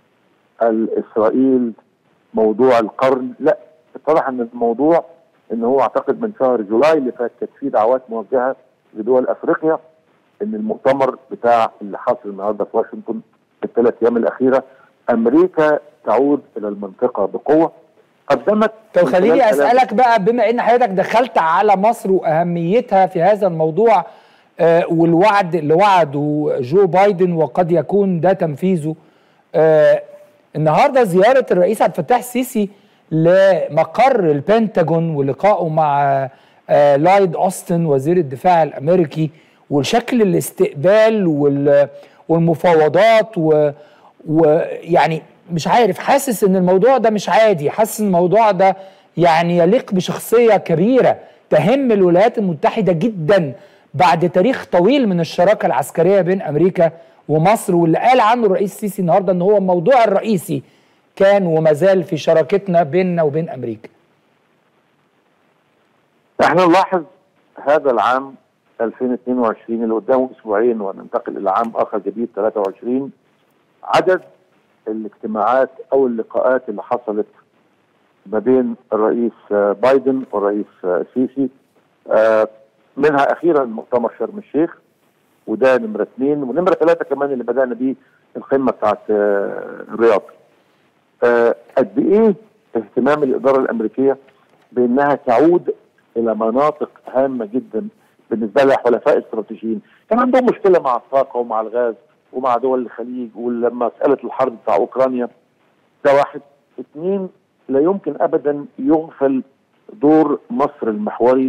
الاسرائيل موضوع القرن لا اتضح ان الموضوع ان هو اعتقد من شهر جولاي اللي فات كانت في دعوات موجهه لدول افريقيا ان المؤتمر بتاع اللي حاصل النهارده في واشنطن في الثلاث ايام الاخيره امريكا تعود الى المنطقه بقوه قدمت طب من خليني خلال كلام- اسالك بقى بما ان حضرتك دخلت على مصر واهميتها في هذا الموضوع آه والوعد اللي وعده جو بايدن وقد يكون ده تنفيذه آه النهارده زياره الرئيس عبد الفتاح السيسي لمقر البنتاجون ولقائه مع آه لايد اوستن وزير الدفاع الامريكي وشكل الاستقبال وال والمفاوضات و ويعني مش عارف حاسس ان الموضوع ده مش عادي حاسس ان الموضوع ده يعني يليق بشخصية كبيرة تهم الولايات المتحدة جدا بعد تاريخ طويل من الشراكة العسكرية بين أمريكا ومصر واللي قال عنه الرئيس السيسي النهاردة ان هو الموضوع الرئيسي كان وما زال في شراكتنا بيننا وبين أمريكا احنا نلاحظ هذا العام 2022 اللي قدامه اسبوعين وننتقل الى عام اخر جديد 23 عدد الاجتماعات او اللقاءات اللي حصلت ما بين الرئيس آه، بايدن والرئيس آه، السيسي آه، منها اخيرا مؤتمر شرم الشيخ وده نمره اثنين ونمره ثلاثه كمان اللي بدانا بيه القمه بتاعت آه، الرياض. آه، قد ايه اهتمام الاداره الامريكيه بانها تعود الى مناطق هامه جدا بالنسبه لها حلفاء استراتيجيين، كان عندهم مشكله مع الطاقه ومع الغاز ومع دول الخليج ولما مساله الحرب بتاع اوكرانيا ده واحد، اثنين لا يمكن ابدا يغفل دور مصر المحوري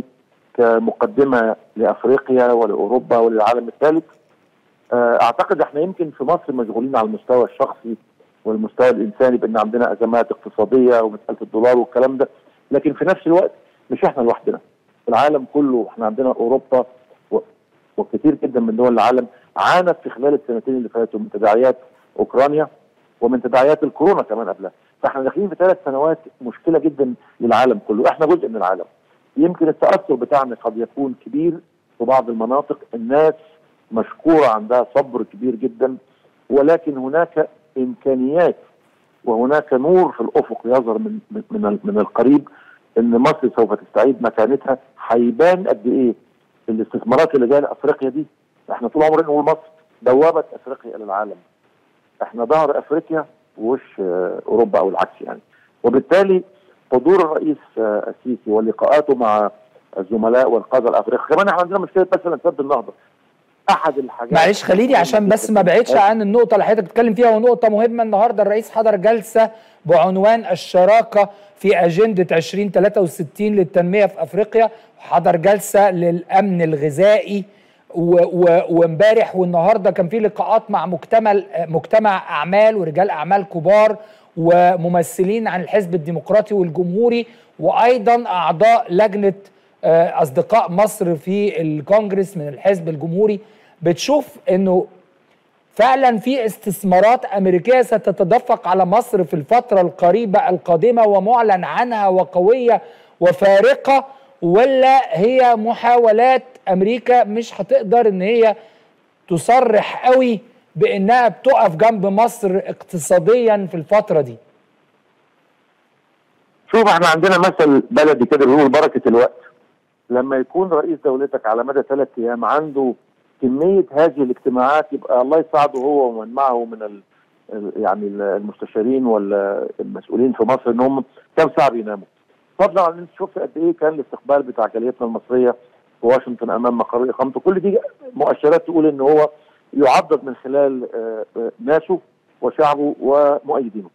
كمقدمه لافريقيا ولاوروبا وللعالم الثالث. آه، اعتقد احنا يمكن في مصر مشغولين على المستوى الشخصي والمستوى الانساني بان عندنا ازمات اقتصاديه ومساله الدولار والكلام ده لكن في نفس الوقت مش احنا لوحدنا العالم كله احنا عندنا اوروبا و- وكثير جدا من دول العالم عانت في خلال السنتين اللي فاتوا من تداعيات اوكرانيا ومن تداعيات الكورونا كمان قبلها فاحنا داخلين في ثلاث سنوات مشكله جدا للعالم كله احنا جزء من العالم يمكن التاثر بتاعنا قد يكون كبير في بعض المناطق الناس مشكوره عندها صبر كبير جدا ولكن هناك امكانيات وهناك نور في الافق يظهر من من من, من القريب ان مصر سوف تستعيد مكانتها هيبان قد ايه الاستثمارات اللي جايه لافريقيا دي احنا طول عمرنا نقول مصر بوابه افريقيا الى العالم احنا ظهر افريقيا ووش آه، اوروبا او العكس يعني وبالتالي حضور الرئيس آه، السيسي ولقاءاته مع الزملاء والقاده الافريقيا كمان احنا عندنا مشكله مثلا سد النهضه احد الحاجات معلش خليني عشان بس ما بعدش عن النقطة اللي حضرتك بتتكلم فيها ونقطة مهمة النهاردة الرئيس حضر جلسة بعنوان الشراكة في أجندة 2063 للتنمية في أفريقيا وحضر جلسة للأمن الغذائي و- و- وامبارح والنهارده كان في لقاءات مع مجتمع مجتمع اعمال ورجال اعمال كبار وممثلين عن الحزب الديمقراطي والجمهوري وايضا اعضاء لجنه آه، اصدقاء مصر في الكونجرس من الحزب الجمهوري بتشوف انه فعلا في استثمارات امريكيه ستتدفق على مصر في الفتره القريبه القادمه ومعلن عنها وقويه وفارقه ولا هي محاولات امريكا مش هتقدر ان هي تصرح قوي بانها بتقف جنب مصر اقتصاديا في الفتره دي شوف احنا عندنا مثل بلدي كده بيقول بركه الوقت لما يكون رئيس دولتك على مدى ثلاث ايام عنده كميه هذه الاجتماعات يبقى الله يساعده هو ومن معه من ال ال- يعني ال- المستشارين ولا المسؤولين في مصر ان هم كم ساعه بيناموا. فضلا عن انت شفت قد ايه كان الاستقبال بتاع جاليتنا المصريه في واشنطن امام مقر اقامته، كل دي مؤشرات تقول ان هو يعضد من خلال آه، آه، ناسه وشعبه ومؤيدينه.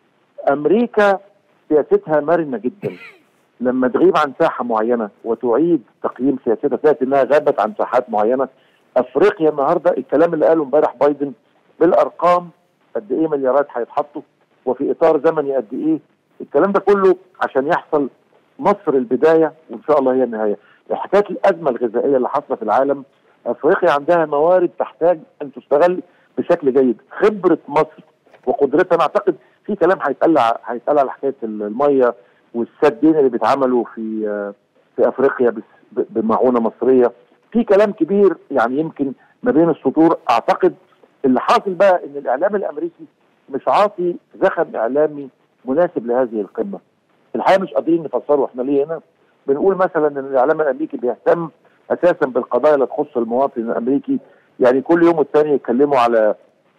امريكا سياستها مرنه جدا لما تغيب عن ساحه معينه وتعيد تقييم سياستها تلاقي انها غابت عن ساحات معينه افريقيا النهارده الكلام اللي قاله امبارح بايدن بالارقام قد ايه مليارات هيتحطوا وفي اطار زمني قد ايه الكلام ده كله عشان يحصل مصر البدايه وان شاء الله هي النهايه حكايه الازمه الغذائيه اللي حاصله في العالم افريقيا عندها موارد تحتاج ان تستغل بشكل جيد خبره مصر وقدرتها انا اعتقد في كلام هيتقال ع- هيتقال على حكايه الميه والسدين اللي بيتعملوا في في افريقيا بس- ب- بمعونه مصريه في كلام كبير يعني يمكن ما بين السطور اعتقد اللي حاصل بقى ان الاعلام الامريكي مش عاطي زخم اعلامي مناسب لهذه القمه الحقيقه مش قادرين نفسره احنا ليه هنا بنقول مثلا ان الاعلام الامريكي بيهتم اساسا بالقضايا اللي تخص المواطن الامريكي يعني كل يوم والتاني يتكلموا على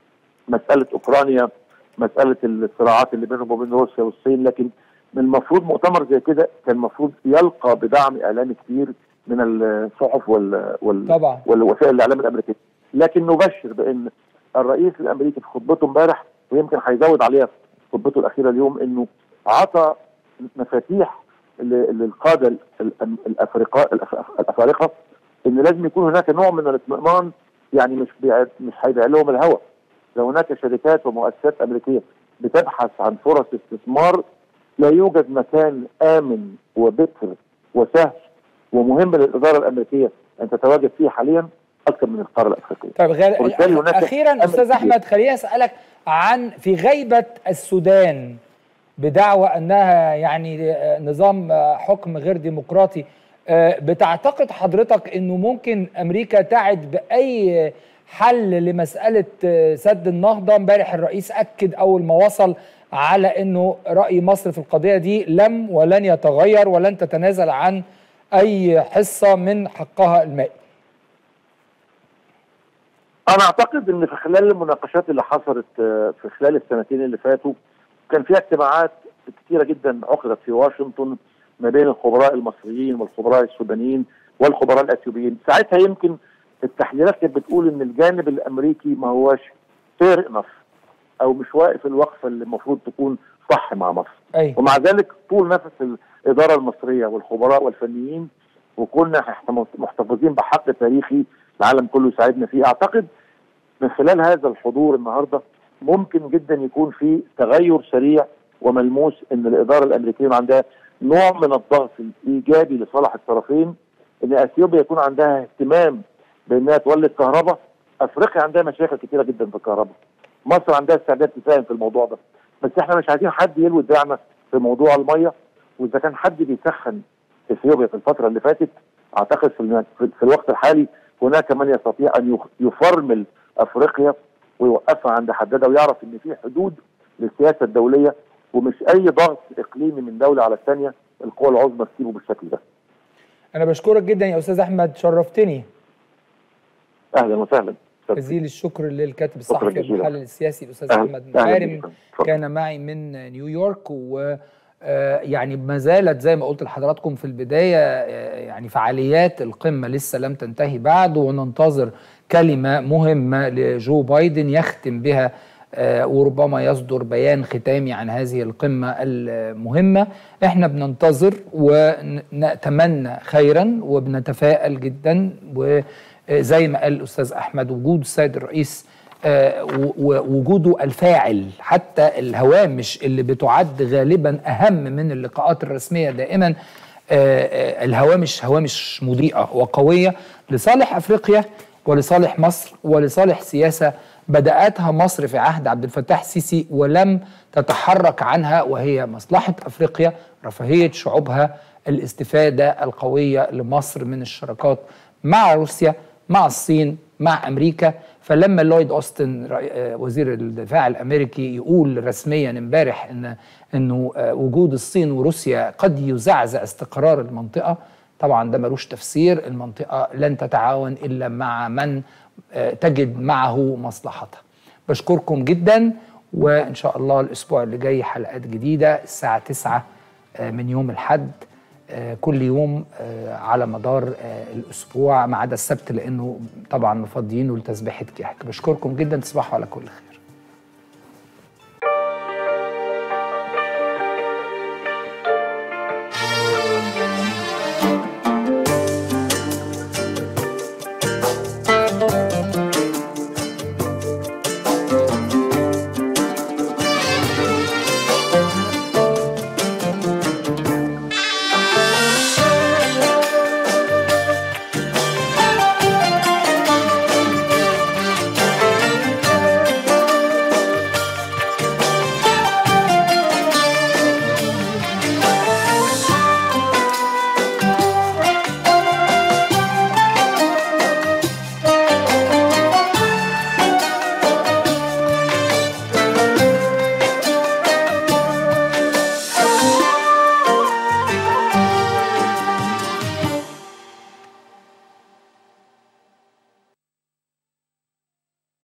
مساله اوكرانيا مساله الصراعات اللي بينهم وبين روسيا والصين لكن من المفروض مؤتمر زي كده كان المفروض يلقى بدعم اعلامي كبير من الصحف وال, وال... طبعا والوسائل الاعلام الامريكيه لكن نبشر بان الرئيس الامريكي في خطبته امبارح ويمكن هيزود عليها في خطبته الاخيره اليوم انه عطى مفاتيح ل- للقاده ال- ال- الافرقاء الأف- الافارقه ان لازم يكون هناك نوع من الاطمئنان يعني مش بيع مش هيبيع لهم الهوى لو هناك شركات ومؤسسات امريكيه بتبحث عن فرص استثمار لا يوجد مكان امن وبكر وسهل ومهم للاداره الامريكيه ان تتواجد فيه حاليا اكثر من القاره الافريقيه. طيب غير وبالتالي هناك اخيرا أمل استاذ كبير. احمد خليني اسالك عن في غيبه السودان بدعوى انها يعني آه، نظام آه، حكم غير ديمقراطي آه، بتعتقد حضرتك انه ممكن امريكا تعد باي حل لمساله آه، سد النهضه امبارح الرئيس اكد اول ما وصل على انه راي مصر في القضيه دي لم ولن يتغير ولن تتنازل عن اي حصه من حقها المائي انا اعتقد ان في خلال المناقشات اللي حصلت آه، في خلال السنتين اللي فاتوا كان فيها اجتماعات كثيره جدا عقدت في واشنطن ما بين الخبراء المصريين والخبراء السودانيين والخبراء الاثيوبيين ساعتها يمكن التحليلات كانت بتقول ان الجانب الامريكي ما هوش فير انف او مش واقف الوقفه اللي المفروض تكون صح مع مصر اي ومع ذلك طول نفس الاداره المصريه والخبراء والفنيين وكنا إحنا محتفظين بحق تاريخي العالم كله يساعدنا فيه اعتقد من خلال هذا الحضور النهارده ممكن جدا يكون في تغير سريع وملموس ان الاداره الامريكيه عندها نوع من الضغط الايجابي لصالح الطرفين ان اثيوبيا يكون عندها اهتمام بانها تولد كهرباء افريقيا عندها مشاكل كثيره جدا في الكهرباء مصر عندها استعداد تساهم في الموضوع ده بس احنا مش عايزين حد يلوي دراعنا في موضوع الميه واذا كان حد بيسخن اثيوبيا في الفتره اللي فاتت اعتقد في, الم- في في الوقت الحالي هناك من يستطيع ان يخ- يفرمل افريقيا ويوقفها عند حددها ويعرف ان في حدود للسياسه الدوليه ومش اي ضغط اقليمي من دوله على الثانيه القوى العظمى تسيبه بالشكل ده. انا بشكرك جدا يا استاذ احمد شرفتني اهلا وسهلا. جزيل الشكر للكاتب شكراً الصحفي جزيلا. والمحلل السياسي الاستاذ أهلا- احمد أهلا محارم بك. اتفضل. كان معي من نيويورك و آه، يعني ما زالت زي ما قلت لحضراتكم في البدايه آه، يعني فعاليات القمه لسه لم تنتهي بعد وننتظر كلمه مهمه لجو بايدن يختم بها آه، وربما يصدر بيان ختامي عن هذه القمه المهمه احنا بننتظر ونتمنى خيرا وبنتفائل جدا وزي ما قال الاستاذ احمد وجود السيد الرئيس آه، و- ووجوده الفاعل حتى الهوامش اللي بتعد غالبا اهم من اللقاءات الرسميه دائما آه، آه، الهوامش هوامش مضيئه وقويه لصالح افريقيا ولصالح مصر ولصالح سياسه بداتها مصر في عهد عبد الفتاح السيسي ولم تتحرك عنها وهي مصلحه افريقيا رفاهيه شعوبها الاستفاده القويه لمصر من الشراكات مع روسيا مع الصين مع امريكا فلما لويد اوستن رئي- آه، وزير الدفاع الامريكي يقول رسميا امبارح ان انه آه، وجود الصين وروسيا قد يزعزع استقرار المنطقه طبعا ده ملوش تفسير المنطقه لن تتعاون الا مع من آه، تجد معه مصلحتها بشكركم جدا وان شاء الله الاسبوع اللي جاي حلقات جديده الساعه 9 آه، من يوم الحد آه، كل يوم آه، على مدار آه، الاسبوع ما عدا السبت لانه طبعا مفضيينه لتسبيحه كحك بشكركم جدا تصبحوا على كل خير